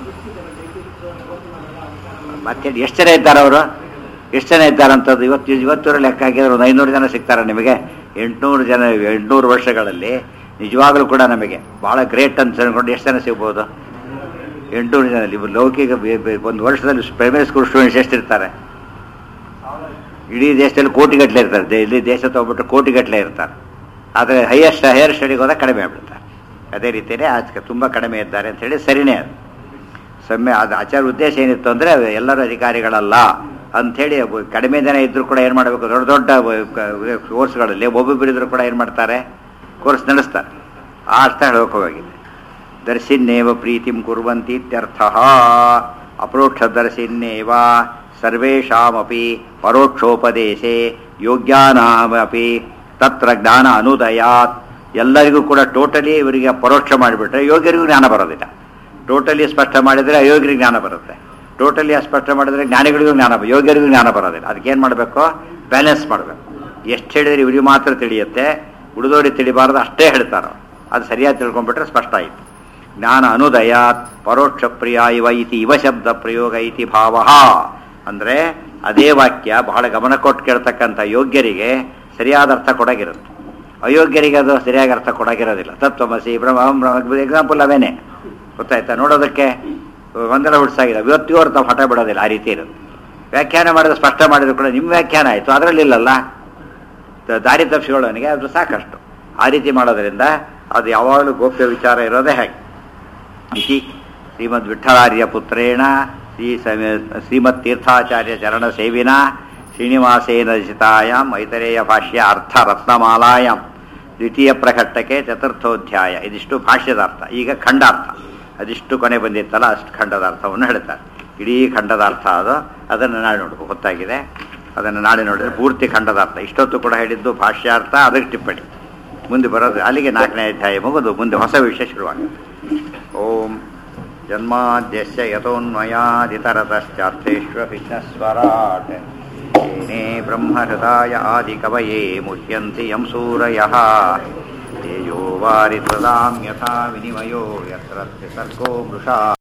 ಮತ್ತೆ ಎಷ್ಟು ಜನ ಇದ್ದಾರೆ ಅವರು ಎಷ್ಟು ಜನ ಇದ್ದಾರಂಥದ್ದು ಇವತ್ತು ಇವತ್ತೂರ ಲೆಕ್ಕ ಹಾಕಿದ್ರೆ ಒಂದು ಐನೂರು ಜನ ಸಿಗ್ತಾರೆ ನಿಮಗೆ ಎಂಟುನೂರು ಜನ ಎಂಟುನೂರು ವರ್ಷಗಳಲ್ಲಿ ನಿಜವಾಗಲೂ ಕೂಡ ನಮಗೆ ಭಾಳ ಗ್ರೇಟ್ ಅಂತ ಅನ್ಕೊಂಡು ಎಷ್ಟು ಜನ ಸಿಗ್ಬೋದು ಎಂಟುನೂರು ಜನ ಇವು ಲೌಕಿಕ ಬೆ- ಬೆ- ಒಂದು ವರ್ಷದಲ್ಲಿ ಪ್ರೈಮರಿ ಸ್ಕೂಲ್ ಸ್ಟೂಡೆಂಟ್ಸ್ ಎಷ್ಟಿರ್ತಾರೆ ಇಡೀ ದೇಶದಲ್ಲಿ ಕೋಟಿಗಟ್ಟಲೆ ಇರ್ತಾರೆ ದೇ- ಇಲ್ಲಿ ದೇಶ ತಗೊಬಿಟ್ಟು ಕೋಟಿಗಟ್ಟಲೆ ಇರ್ತಾರೆ ಆದರೆ ಹೈಯೆಸ್ಟ್ ಹೈಯರ್ ಸ್ಟಡಿಗೆ ಹೋದಾಗ ಕಡಿಮೆ ಆಗ್ಬಿಡ್ತಾರೆ ಅದೇ ರೀತಿಯೇ ಆಚೆ ತುಂಬ ಕಡಿಮೆ ಇದ್ದಾರೆ ಅಂತ ಹೇಳಿ ಸರಿನೇ ಅದು ಸಮ್ಯ ಅದು ಆಚಾರ ಉದ್ದೇಶ ಏನಿತ್ತು ಅಂದರೆ ಎಲ್ಲರೂ ಅಧಿಕಾರಿಗಳಲ್ಲ ಅಂಥೇಳಿ ಒಬ್ಬ- ಕಡಿಮೆ ಜನ ಇದ್ದರೂ ಕೂಡ ಏನು ಮಾಡಬೇಕು ದೊಡ್ಡ ದೊಡ್ಡ ಕೋರ್ಸ್ಗಳಲ್ಲಿ ಒಬ್ಬೊಬ್ಬರು ಇದ್ರೂ ಕೂಡ ಏನು ಮಾಡ್ತಾರೆ ಕೋರ್ಸ್ ನಡೆಸ್ತಾರೆ ಆ ಅರ್ಥ ಹೇಳೋಕೆ ಹೋಗಿದೆ ದರ್ಶಿನ್ನೇವ ಪ್ರೀತಿಂ ಕುರ್ವಂತಿ ಇತ್ಯರ್ಥ ಅಪರೋಕ್ಷದರ್ಶಿನ್ನೇವ ಸರ್ವೇಷಾಮಪಿ ಪರೋಕ್ಷೋಪದೇಶೆ ಯೋಗ್ಯಾನಾಮಪಿ ತತ್ರ ಜ್ಞಾನ ಅನುದಯಾತ್ ಎಲ್ಲರಿಗೂ ಕೂಡ ಟೋಟಲಿ ಇವರಿಗೆ ಪರೋಕ್ಷ ಮಾಡಿಬಿಟ್ರೆ ಯೋಗ್ಯರಿಗೂ ಜ್ಞಾನ ಬರೋದಿಲ್ಲ ಟೋಟಲಿ ಸ್ಪಷ್ಟ ಮಾಡಿದರೆ ಅಯೋಗ್ಯರಿಗೆ ಜ್ಞಾನ ಬರುತ್ತೆ ಟೋಟಲಿ ಅಸ್ಪಷ್ಟ ಮಾಡಿದರೆ ಜ್ಞಾನಿಗಳಿಗೂ ಜ್ಞಾನ ಬ- ಯೋಗ್ಯರಿಗೂ ಜ್ಞಾನ ಬರೋದಿಲ್ಲ ಅದಕ್ಕೆ ಏನು ಮಾಡಬೇಕು ಬ್ಯಾಲೆನ್ಸ್ ಮಾಡಬೇಕು ಎಷ್ಟು ಹೇಳಿದ್ರೆ ಇವರಿಗೆ ಮಾತ್ರ ತಿಳಿಯುತ್ತೆ ಉಳಿದೋರಿಗೆ ತಿಳಿಬಾರ್ದು ಅಷ್ಟೇ ಹೇಳ್ತಾರೋ ಅದು ಸರಿಯಾಗಿ ತಿಳ್ಕೊಂಡ್ಬಿಟ್ರೆ ಸ್ಪಷ್ಟ ಆಯಿತು ಜ್ಞಾನ ಅನುದಯಾತ್ ಪರೋಕ್ಷ ಪ್ರಿಯ ಇವ ಇತಿ ಇವ ಶಬ್ದ ಪ್ರಯೋಗ ಇತಿ ಭಾವ ಅಂದರೆ ಅದೇ ವಾಕ್ಯ ಬಹಳ ಗಮನ ಕೊಟ್ಟು ಕೇಳ್ತಕ್ಕಂಥ ಯೋಗ್ಯರಿಗೆ ಸರಿಯಾದ ಅರ್ಥ ಕೊಡಗಿರುತ್ತೆ ಅಯೋಗ್ಯರಿಗೆ ಅದು ಸರಿಯಾಗಿ ಅರ್ಥ ಕೊಡಗಿರೋದಿಲ್ಲ ತತ್ವಮಸಿ ಬ್ರಹ್ಮ ಎಕ್ಸಾಂಪಲ್ ಅವೇನೆ ಗೊತ್ತಾಯ್ತಾ ನೋಡೋದಕ್ಕೆ ಒಂದೆಲ್ಲ ಹುಡ್ಸಾಗಿದೆ ಇವತ್ತಿಗೂ ಅವ್ರು ತಾವು ಹಠ ಬಿಡೋದಿಲ್ಲ ಆ ರೀತಿ ಇರುತ್ತೆ ವ್ಯಾಖ್ಯಾನ ಮಾಡಿದ್ರೆ ಸ್ಪಷ್ಟ ಮಾಡಿದ್ರು ಕೂಡ ನಿಮ್ಮ ವ್ಯಾಖ್ಯಾನ ಆಯಿತು ಅದರಲ್ಲಿಲ್ಲಲ್ಲ ದ- ದಾರಿ ತಪ್ಪಿಸ್ಕೊಳ್ಳೋನಿಗೆ ಅದು ಸಾಕಷ್ಟು ಆ ರೀತಿ ಮಾಡೋದ್ರಿಂದ ಅದು ಯಾವಾಗಲೂ ಗೋಪ್ಯ ವಿಚಾರ ಇರೋದೇ ಹಾಗೆ ಇತಿ ಶ್ರೀಮದ್ ವಿಠಲಾರ್ಯ ಪುತ್ರೇಣ ಶ್ರೀ ಸಮ- ಶ್ರೀಮತ್ ತೀರ್ಥಾಚಾರ್ಯ ಚರಣ ಸೇವಿನ ಶ್ರೀನಿವಾಸೇನ ರಚಿತಾಯಾಮ್ ಐತರೇಯ ಭಾಷ್ಯ ಅರ್ಥ ರತ್ನಮಾಲಾಯಾಮ್ ದ್ವಿತೀಯ ಪ್ರಕಟಕ್ಕೆ ಚತುರ್ಥೋಧ್ಯಾಯ ಇದಿಷ್ಟು ಭಾಷ್ಯದ ಅರ್ಥ ಈಗ ಖಂಡಾರ್ಥ ಅದಿಷ್ಟು ಕೊನೆ ಬಂದಿತ್ತಲ್ಲ ಅಷ್ಟು ಖಂಡದ ಅರ್ಥವನ್ನು ಹೇಳ್ತಾರೆ ಇಡೀ ಖಂಡದ ಅರ್ಥ ಅದು ಅದನ್ನು ನಾಳೆ ನೋಡಬೇಕು ಗೊತ್ತಾಗಿದೆ ಅದನ್ನು ನಾಳೆ ನೋಡಿದ್ರೆ ಪೂರ್ತಿ ಖಂಡದ ಅರ್ಥ ಇಷ್ಟೊತ್ತು ಕೂಡ ಹೇಳಿದ್ದು ಭಾಷ್ಯಾರ್ಥ ಅದಕ್ಕೆ ಟಿಪ್ಪಣಿ ಮುಂದೆ ಬರೋದು ಅಲ್ಲಿಗೆ ನಾಲ್ಕನೇ ಅಧ್ಯಾಯ ಮುಗಿದು ಮುಂದೆ ಹೊಸ ವಿಷಯ ಶುರುವಾಗುತ್ತೆ ಓಂ ಜನ್ಮಾದ್ಯಸ್ಯ ಯತೋನ್ಮಯಾದಿತರತಶ್ಚಾರ್ಥೇष्वभिघ्नस्वराट् येने ब्रह्महृदाय आदिकवये मुह्यन्ति यं सूरयः ತೇಜೋ ವಾರಿ ಪ್ರದಾಂ ಯಥಾ ವಿನಿಮಯೋ ಯತ್ರ ಸರ್ಗೋ ಮೃಷಾ